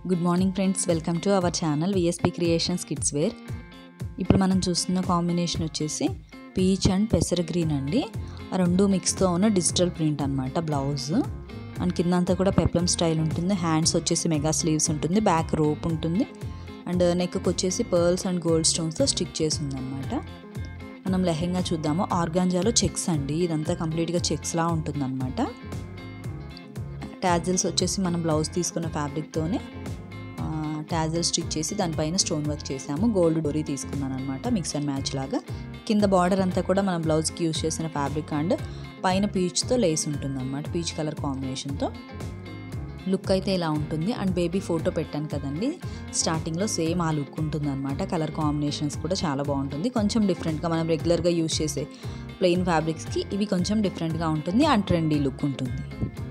good morning friends welcome to our channel VSP creations kids where ఇప్పుడు మనం చూస్తున్న combination వచ్చేసి పీచ్ అండ్ పెసర గ్రీన్ అండి ఆ రెండు మిక్స్తో ఉన్న డిజిటల్ ప్రింట్ అనమాట బ్లౌజ్ అండ్ కింద అంతా కూడా పెప్లం స్టైల్ ఉంటుంది హ్యాండ్స్ వచ్చేసి మెగా స్లీవ్స్ ఉంటుంది బ్యాక్ రోప్ ఉంటుంది అండ్ నెక్కి వచ్చేసి పర్ల్స్ అండ్ గోల్డ్ స్టోన్స్తో స్టిక్ చేసి ఉందన్నమాట మనం లెహెంగా చూద్దాము ఆర్గాంజాలో చెక్స్ అండి ఇదంతా కంప్లీట్గా చెక్స్లా ఉంటుందన్నమాట ట్యాజిల్స్ వచ్చేసి మనం బ్లౌజ్ తీసుకున్న ఫ్యాబ్రిక్తోనే ట్యాజిల్ స్టిక్ చేసి దానిపైన స్టోన్ వర్క్ చేసాము గోల్డ్ డోరీ తీసుకున్నాను అనమాట మిక్స్ అండ్ మ్యాచ్ లాగా కింద బార్డర్ అంతా కూడా మనం బ్లౌజ్కి యూజ్ చేసిన ఫ్యాబ్రిక్ అండ్ పైన పీచ్తో లేస్ ఉంటుంది అనమాట పీచ్ కలర్ కాంబినేషన్తో లుక్ అయితే ఇలా ఉంటుంది అండ్ బేబీ ఫోటో పెట్టాను కదండి స్టార్టింగ్లో సేమ్ ఆ లుక్ ఉంటుంది అనమాట కలర్ కాంబినేషన్స్ కూడా చాలా బాగుంటుంది కొంచెం డిఫరెంట్గా మనం రెగ్యులర్గా యూజ్ చేసే ప్లెయిన్ ఫ్యాబ్రిక్స్కి ఇవి కొంచెం డిఫరెంట్గా ఉంటుంది అండ్ ట్రెండీ లుక్ ఉంటుంది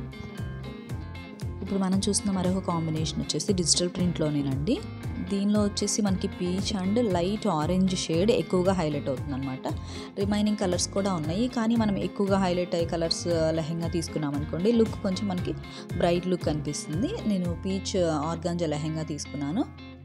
ఇప్పుడు మనం చూస్తున్న మరొక కాంబినేషన్ వచ్చేసి డిజిటల్ ప్రింట్లోనేనండి దీనిలో వచ్చేసి మనకి peach and light orange shade ఎక్కువగా హైలైట్ అవుతుంది అనమాట రిమైనింగ్ కలర్స్ కూడా ఉన్నాయి కానీ మనం ఎక్కువగా హైలైట్ అయ్యే కలర్స్ లెహెంగా తీసుకున్నాం అనుకోండి లుక్ కొంచెం మనకి బ్రైట్ లుక్ అనిపిస్తుంది నేను పీచ్ ఆర్గాంజా లెహెంగా తీసుకున్నాను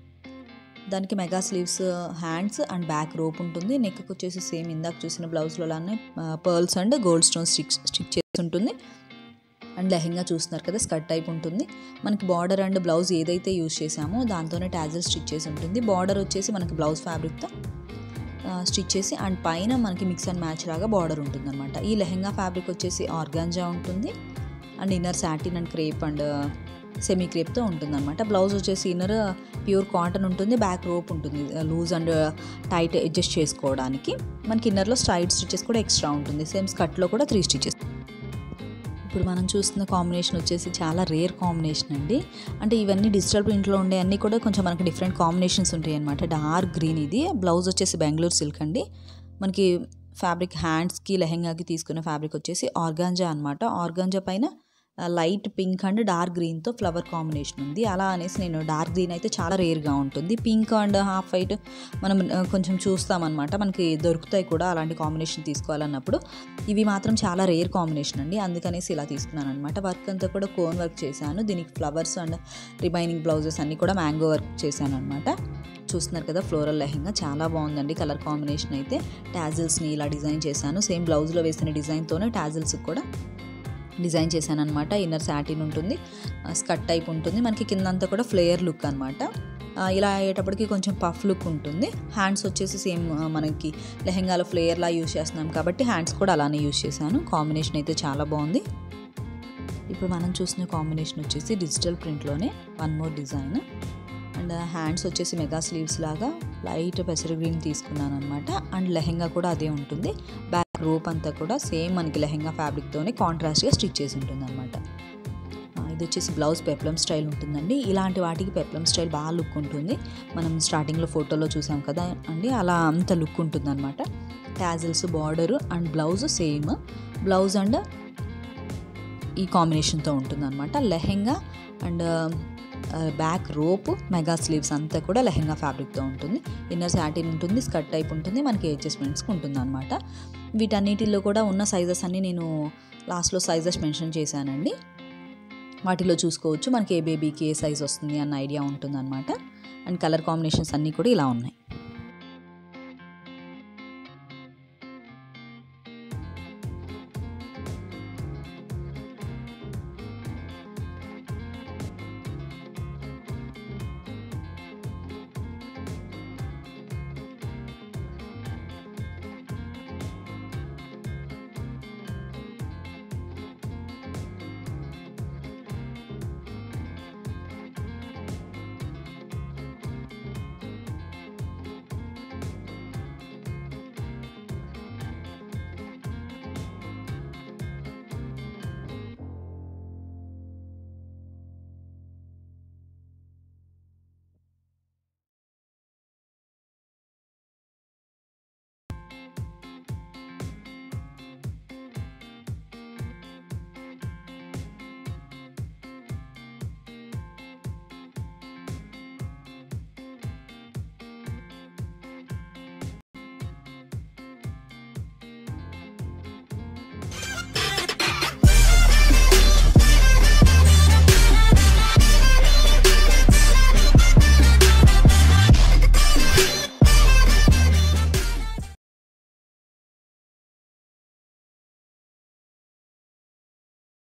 దానికి mega sleeves hands and back rope ఉంటుంది నెక్కి వచ్చేసి సేమ్ ఇందాక చూసిన బ్లౌజ్లో లానే pearls and gold stone stick stick చేసి ఉంటుంది అండ్ లెహెంగా చూస్తున్నారు కదా స్కర్ట్ టైప్ ఉంటుంది మనకి బార్డర్ అండ్ బ్లౌజ్ ఏదైతే యూజ్ చేసామో దాంతోనే ట్యాజల్ స్టిచ్ చేసి ఉంటుంది బార్డర్ వచ్చేసి మనకి బ్లౌజ్ ఫ్యాబ్రిక్తో స్టిచ్ చేసి అండ్ పైన మనకి మిక్స్ అండ్ మ్యాచ్ లాగా బార్డర్ ఉంటుంది అనమాట ఈ లెహెంగా ఫ్యాబ్రిక్ వచ్చేసి ఆర్గాంజా ఉంటుంది and inner satin and crepe and semi క్రేప్తో ఉంటుంది అనమాట బ్లౌజ్ వచ్చేసి ఇన్నర్ ప్యూర్ కాటన్ ఉంటుంది బ్యాక్ రోప్ ఉంటుంది లూజ్ అండ్ టైట్ అడ్జస్ట్ చేసుకోవడానికి మనకి ఇన్నర్లో స్ట్రైట్ స్టిచెస్ కూడా ఎక్స్ట్రా ఉంటుంది సేమ్ స్కర్ట్లో కూడా త్రీ స్టిచెస్ ఇప్పుడు మనం చూస్తున్న కాంబినేషన్ వచ్చేసి చాలా రేర్ కాంబినేషన్ అండి అంటే ఇవన్నీ డిజిటల్ ప్రింట్లో ఉండే అన్నీ కూడా కొంచెం మనకి డిఫరెంట్ కాంబినేషన్స్ ఉంటాయి అనమాట డార్క్ గ్రీన్ ఇది బ్లౌజ్ వచ్చేసి బెంగళూరు సిల్క్ అండి మనకి ఫ్యాబ్రిక్ హ్యాండ్స్కి లెహెంగాకి తీసుకున్న ఫ్యాబ్రిక్ వచ్చేసి ఆర్గాంజా అనమాట ఆర్గాంజా పైన లైట్ పింక్ అండ్ డార్క్ గ్రీన్తో ఫ్లవర్ కాంబినేషన్ ఉంది అలా అనేసి నేను డార్క్ గ్రీన్ అయితే చాలా రేర్గా ఉంటుంది పింక్ అండ్ హాఫ్ వైట్ మనం కొంచెం చూస్తామన్నమాట మనకి దొరుకుతాయి కూడా అలాంటి కాంబినేషన్ తీసుకోవాలన్నప్పుడు ఇవి మాత్రం చాలా రేర్ కాంబినేషన్ అండి అందుకనేసి ఇలా తీసుకున్నాను అనమాట వర్క్ అంతా కూడా కోన్ వర్క్ చేశాను దీనికి ఫ్లవర్స్ అండ్ రిమైనింగ్ బ్లౌజెస్ అన్నీ కూడా మ్యాంగో వర్క్ చేశాను అనమాట చూస్తున్నారు కదా ఫ్లోరల్ లెహెంగా చాలా బాగుందండి కలర్ కాంబినేషన్ అయితే ట్యాజిల్స్ని ఇలా డిజైన్ చేశాను సేమ్ బ్లౌజ్లో వేసిన డిజైన్తోనే ట్యాజిల్స్ కూడా డిజైన్ చేశాను అనమాట ఇన్నర్ సాటిన్ ఉంటుంది స్కట్ టైప్ ఉంటుంది మనకి కిందంతా కూడా ఫ్లేయర్ లుక్ అనమాట ఇలా అయ్యేటప్పటికి కొంచెం పఫ్ లుక్ ఉంటుంది హ్యాండ్స్ వచ్చేసి సేమ్ మనకి లెహెంగాలో ఫ్లేయర్లా యూజ్ చేస్తున్నాం కాబట్టి హ్యాండ్స్ కూడా అలానే యూజ్ చేశాను కాంబినేషన్ అయితే చాలా బాగుంది ఇప్పుడు మనం చూసిన కాంబినేషన్ వచ్చేసి డిజిటల్ ప్రింట్లోనే one more design and hands వచ్చేసి మెగా స్లీవ్స్ లాగా లైట్ పెసర గ్రీన్ తీసుకున్నాను అనమాట అండ్ లెహెంగా కూడా అదే ఉంటుంది బ్యాక్ రోప్ అంతా కూడా సేమ్ మనకి లెహెంగా ఫ్యాబ్రిక్తోనే కాంట్రాస్ట్గా స్టిచ్ చేసి ఉంటుంది అనమాట ఇది వచ్చేసి బ్లౌజ్ పెప్లం స్టైల్ ఉంటుందండి ఇలాంటి వాటికి పెప్లం స్టైల్ బాగా లుక్ ఉంటుంది మనం స్టార్టింగ్లో ఫోటోలో చూసాం కదా అండి అలా అంత లుక్ ఉంటుంది అనమాట tassels border and blouse same blouse and ఈ కాంబినేషన్తో ఉంటుంది అనమాట lehenga and back rope mega sleeves అంతా కూడా లెహెంగా ఫ్యాబ్రిక్తో ఉంటుంది ఇన్నర్ సాటిన్ ఉంటుంది స్కర్ట్ టైప్ ఉంటుంది మనకి అడ్జస్ట్మెంట్స్కి ఉంటుంది అనమాట వీటన్నిటిలో కూడా ఉన్న సైజెస్ అన్నీ నేను లాస్ట్లో సైజెస్ మెన్షన్ చేశానండి వాటిలో చూసుకోవచ్చు మనకి ఏ బేబీకి ఏ సైజ్ వస్తుంది అన్న ఐడియా ఉంటుంది అనమాట అండ్ కలర్ కాంబినేషన్స్ అన్నీ కూడా ఇలా ఉన్నాయి